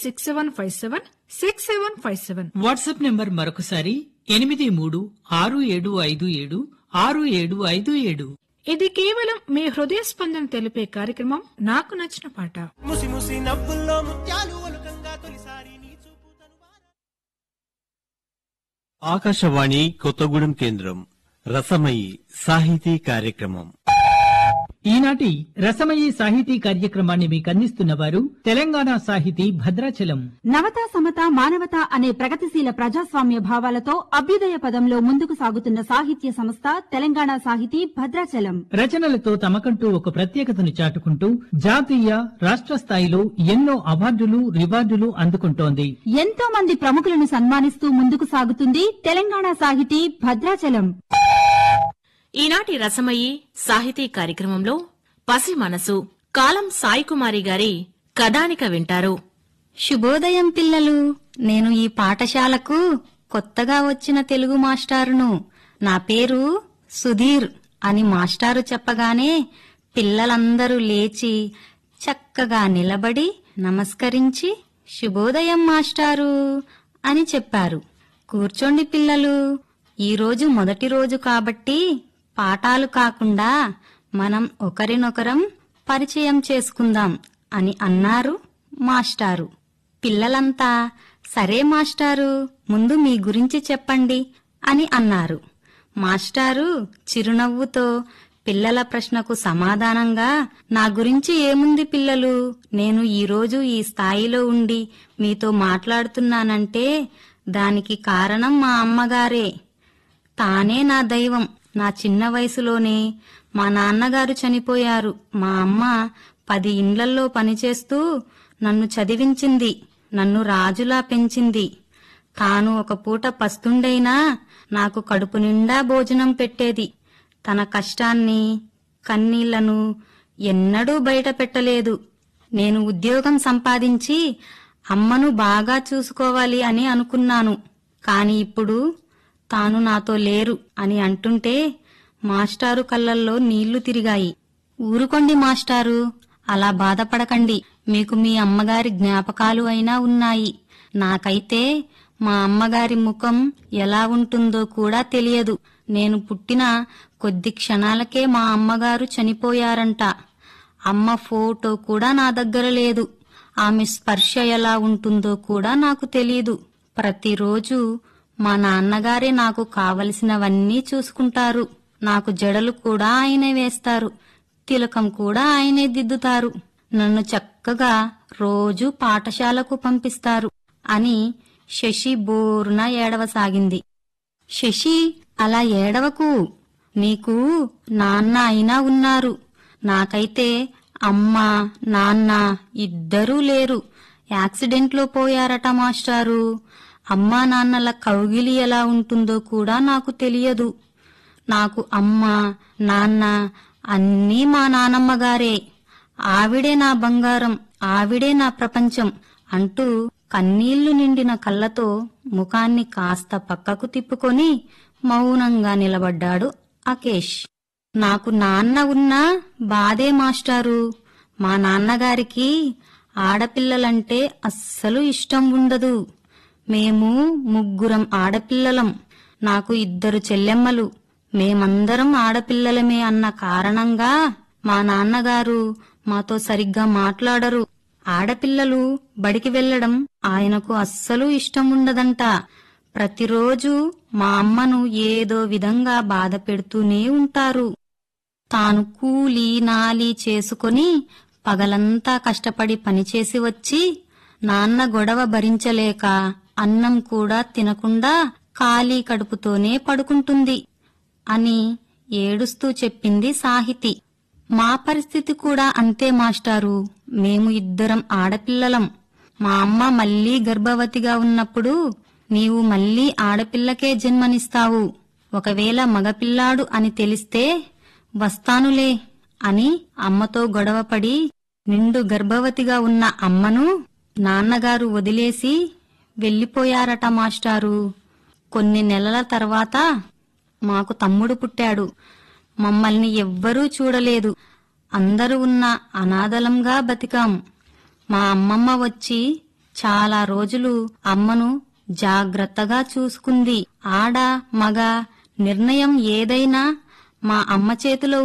six seven five seven six seven five seven WhatsApp number మరొకసారి ఎనిమిది మూడు ఆరు ఏడు ఐదు ఏడు ఆరు ఏడు ఐదు ఏడు ఇది కేవలం మీ హృదయ స్పందన తెలిపే కార్యక్రమం నాకు నచ్చిన పాట ముసి ముసి నవ్వుల్లో ముత్యాలు ఒలుకంగా తొలిసారి నీ చూపు తనువారా ఆకాశవాణి కొత్తగూడెం కేంద్రం రసమయి సాహితీ కార్యక్రమం ఈనాటి రసమయీ సాహితీ కార్యక్రమాన్ని మీకు అందిస్తున్న వారు తెలంగాణ సాహితీ భద్రాచలం నవత సమత మానవత అనే ప్రగతిశీల ప్రజాస్వామ్య భావాలతో అభ్యుదయ పదంలో ముందుకు సాగుతున్న సాహిత్య సంస్థ తెలంగాణ సాహితీ భద్రాచలం రచనలతో తమకంటూ ఒక ప్రత్యేకతను చాటుకుంటూ జాతీయ రాష్ట్ర స్థాయిలో ఎన్నో అవార్డులు రివార్డులు అందుకుంటోంది ఎంతో మంది ప్రముఖులను సన్మానిస్తూ ముందుకు సాగుతుంది తెలంగాణ సాహితీ భద్రాచలం ఈనాటి రసమయి సాహితీ కార్యక్రమంలో పసి మనసు కాలం సాయికుమారి గారి కథానిక వింటారు శుభోదయం పిల్లలు నేను ఈ పాఠశాలకు కొత్తగా వచ్చిన తెలుగు మాస్టారును నా పేరు సుధీర్ అని మాస్టారు చెప్పగానే పిల్లలందరూ లేచి చక్కగా నిలబడి నమస్కరించి శుభోదయం మాస్టారు అని చెప్పారు కూర్చోండి పిల్లలు ఈరోజు మొదటి రోజు కాబట్టి పాఠాలు కాకుండా మనం ఒకరినొకరం పరిచయం చేసుకుందాం అని అన్నారు మాస్టారు పిల్లలంతా సరే మాస్టారు ముందు మీ గురించి చెప్పండి అని అన్నారు మాస్టారు చిరునవ్వుతో పిల్లల ప్రశ్నకు సమాధానంగా నా గురించి ఏముంది పిల్లలు నేను ఈరోజు ఈ స్థాయిలో ఉండి మీతో మాట్లాడుతున్నానంటే దానికి కారణం మా అమ్మగారే తానే నా దైవం నా చిన్న వయసులోనే మా నాన్నగారు చనిపోయారు మా అమ్మ పది ఇండ్లల్లో పనిచేస్తూ నన్ను చదివించింది నన్ను రాజులా పెంచింది తాను ఒక పూట పస్తుండైనా నాకు కడుపు నిండా భోజనం పెట్టేది తన కష్టాన్ని కన్నీళ్లను ఎన్నడూ బయట పెట్టలేదు నేను ఉద్యోగం సంపాదించి అమ్మను బాగా చూసుకోవాలి అని అనుకున్నాను కాని ఇప్పుడు తాను నాతో లేరు అని అంటుంటే మాస్టారు కళ్ళల్లో నీళ్లు తిరిగాయి ఊరుకోండి మాస్టారు అలా బాధపడకండి మీకు మీ అమ్మగారి జ్ఞాపకాలు అయినా ఉన్నాయి నాకైతే మా అమ్మగారి ముఖం ఎలా ఉంటుందో కూడా తెలియదు నేను పుట్టిన కొద్ది క్షణాలకే మా అమ్మగారు చనిపోయారంట అమ్మ ఫోటో కూడా నా దగ్గర లేదు ఆమె స్పర్శ ఎలా ఉంటుందో కూడా నాకు తెలియదు ప్రతిరోజు మా నాన్నగారే నాకు కావలసినవన్నీ చూసుకుంటారు నాకు జడలు కూడా ఆయనే వేస్తారు తిలకం కూడా ఆయనే దిద్దుతారు నన్ను చక్కగా రోజు పాఠశాలకు పంపిస్తారు అని శశి బోరున ఏడవసాగింది శశి అలా ఏడవకు నీకు నాన్న అయినా ఉన్నారు నాకైతే అమ్మ నాన్న ఇద్దరూ లేరు యాక్సిడెంట్లో పోయారట మాస్టారు అమ్మా నాన్నల కౌగిలి ఎలా ఉంటుందో కూడా నాకు తెలియదు నాకు అమ్మ నాన్న అన్నీ మా నానమ్మగారే ఆవిడే నా బంగారం ఆవిడే నా ప్రపంచం అంటూ కన్నీళ్లు నిండిన కళ్ళతో ముఖాన్ని కాస్త పక్కకు తిప్పుకొని మౌనంగా నిలబడ్డాడు అకేష్ నాకు నాన్న ఉన్నా బాధే మాస్టారు మా నాన్నగారికి ఆడపిల్లలంటే అస్సలు ఇష్టం ఉండదు మేము ముగ్గురం ఆడపిల్లలం నాకు ఇద్దరు చెల్లెమ్మలు మేమందరం ఆడపిల్లలమే అన్న కారణంగా మా నాన్నగారు మాతో సరిగ్గా మాట్లాడరు ఆడపిల్లలు బడికి వెళ్లడం ఆయనకు అస్సలు ఇష్టం ఉండదంట ప్రతిరోజు మా అమ్మను ఏదో విధంగా బాధ పెడుతూనే ఉంటారు తాను కూలి నాలి చేసుకొని పగలంతా కష్టపడి పనిచేసి వచ్చి నాన్న గొడవ భరించలేక అన్నం కూడా తినకుండా ఖాళీ కడుపుతోనే పడుకుంటుంది అని ఏడుస్తూ చెప్పింది సాహితి మా పరిస్థితి కూడా అంతే మాస్టారు మేము ఇద్దరం ఆడపిల్లలం మా అమ్మ మళ్ళీ గర్భవతిగా ఉన్నప్పుడు నీవు మళ్ళీ ఆడపిల్లకే జన్మనిస్తావు ఒకవేళ మగపిల్లాడు అని తెలిస్తే వస్తానులే అని అమ్మతో గొడవపడి నిండు గర్భవతిగా ఉన్న అమ్మను నాన్నగారు వదిలేసి వెళ్లిపోయారట మాస్టారు కొన్ని నెలల తర్వాత మాకు తమ్ముడు పుట్టాడు మమ్మల్ని ఎవ్వరూ చూడలేదు అందరూ ఉన్న అనాథలంగా బతికాం మా అమ్మమ్మ వచ్చి చాలా రోజులు అమ్మను జాగ్రత్తగా చూసుకుంది ఆడ మగ నిర్ణయం ఏదైనా మా అమ్మ చేతిలో